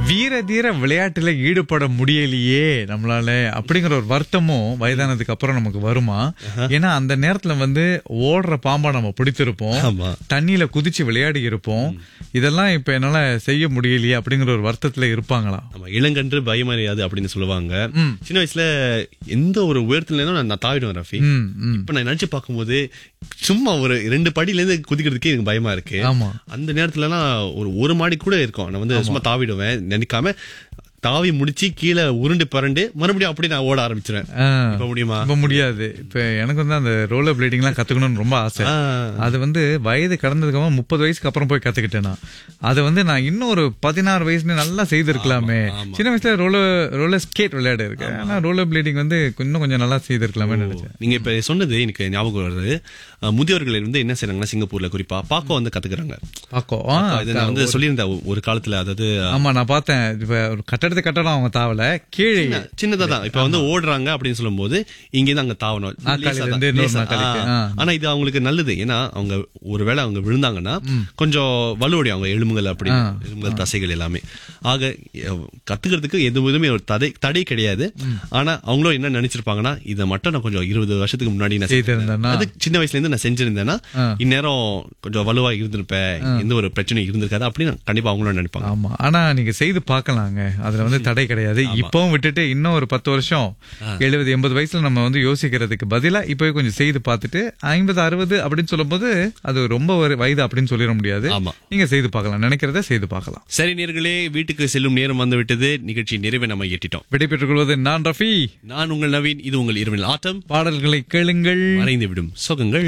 வீர தீர விளையாட்டுல ஈடுபட முடியலையே நம்மளால அப்படிங்கிற ஒரு வருத்தமும் வயதானதுக்கு அப்புறம் நமக்கு வருமா ஏன்னா அந்த நேரத்துல வந்து ஓடுற பாம்பா நம்ம பிடித்திருப்போம் ஆமா தண்ணியில குதிச்சு விளையாடி இருப்போம் இதெல்லாம் இப்ப என்னால செய்ய முடியலையே அப்படிங்கிற ஒரு வருத்தத்துல இருப்பாங்களா ஆமா இளங்கன்று பயமறியாது அப்படின்னு சொல்லுவாங்க ம். சின்ன வயசுல எந்த ஒரு உயரத்துல இருந்தும் நான் நான் தாவிடுவேன் ரஃபி ம், ம். இப்ப நான் நினைச்சு பார்க்கும்போது சும்மா ஒரு ரெண்டு படியில இருந்து குதிக்கிறதுக்கே எனக்கு பயமா இருக்கு ஆமா அந்த நேரத்துலலாம் ஒரு ஒரு மாடி கூட இருக்கும் நான் வந்து சும்மா தாவிடுவேன் நினைக்காம தாவி முடிச்சு கீழே உருண்டு பரண்டு மறுபடியும் அப்படியே நான் ஓட ஆரம்பிச்சிருவேன் ஆ. இப்ப முடியுமா இப்ப முடியாது இப்ப எனக்கு வந்து அந்த ரோலர் பிளேடிங் எல்லாம் கத்துக்கணும்னு ரொம்ப ஆசை ஆ. அது வந்து வயது கடந்ததுக்கு அப்புறம் முப்பது வயசுக்கு அப்புறம் போய் கத்துக்கிட்டேன் நான் அது வந்து நான் இன்னும் ஒரு பதினாறு வயசுல நல்லா செய்திருக்கலாமே சின்ன வயசுல ரோலர் ரோலர் ஸ்கேட் விளையாட இருக்கு ஆனா ரோலர் பிளேடிங் வந்து இன்னும் கொஞ்சம் நல்லா செய்திருக்கலாமே நினைச்சேன் நீங்க இப்ப சொன்னது எனக்கு ஞாபகம் வருது அஹ், முதியோர்கள் வந்து என்ன செய்றாங்கன்னா சிங்கப்பூர்ல குறிப்பா பாக்கோ வந்து கத்துக்கிறாங்க பாக்கோ இதை நான் வந்து சொல்லியிருந்தேன் ஒரு- ஒரு காலத்துல அதாவது ஆமா நான் பார்த்தேன் இப்ப ஒரு கட்டடத்து கட்டடம் அவங்க தாவல கீழே சின்னதா தான் இப்ப வந்து ஓடுறாங்க அப்படின்னு சொல்லும்போது இங்க இருந்து அங்க தாவணும் நாற்காலியில லேசா தான், இருந்து இன்னொரு லேசா. நாற்காலிக்கு. ஆ. ஆ. ஆனா இது அவங்களுக்கு நல்லது ஏன்னா அவங்க ஒருவேளை அவங்க விழுந்தாங்கன்னா கொஞ்சம் வலுவடி அவங்க எலும்புகள் அப்படி எலும்புகள் தசைகள் எல்லாமே ஆக எ- கத்துக்கிறதுக்கு எதுவுமே ஒரு தடை தடை கிடையாது ஆனா அவங்களும் என்ன நினைச்சிருப்பாங்கன்னா இதை மட்டும் நான் கொஞ்சம் இருபது வருஷத்துக்கு முன்னாடி நான் செய்திருந்தேன்னா அது சின்ன வயசுல இருந்து நான் செஞ்சிருந்தேன்னா ஆ. இந்நேரம் கொஞ்சம் வலுவா இருந்திருப்பேன் எந்த ஒரு பிரச்சனையும் இருந்திருக்காது அப்படின்னு கண்டிப்பா அவங்களும் நினைப்பாங்க ஆமா ஆனா நீங்க செய்து பார்க்கலாங்க அதுல வந்து தடை கிடையாது இப்பவும் விட்டுட்டு இன்னும் ஒரு பத்து வருஷம் எழுபது எண்பது வயசுல நம்ம வந்து யோசிக்கிறதுக்கு பதிலா இப்பவே கொஞ்சம் செய்து பார்த்துட்டு ஐம்பது அறுபது அப்படின்னு சொல்லும்போது அது ரொம்ப ஒரு வயது அப்படின்னு சொல்லிட முடியாது ஆமா. நீங்க செய்து பார்க்கலாம் நினைக்கிறத செய்து பார்க்கலாம் சரி நேர்களே வீட்டுக்கு செல்லும் நேரம் வந்து விட்டது நிகழ்ச்சி நிறைவை நம்ம எட்டிட்டோம் விடைபெற்றுக் கொள்வது நான் ரஃபி நான் உங்கள் நவீன் இது உங்கள் இரவில் ஆட்டம் பாடல்களை கேளுங்கள் மறைந்து விடும் சுகங்கள்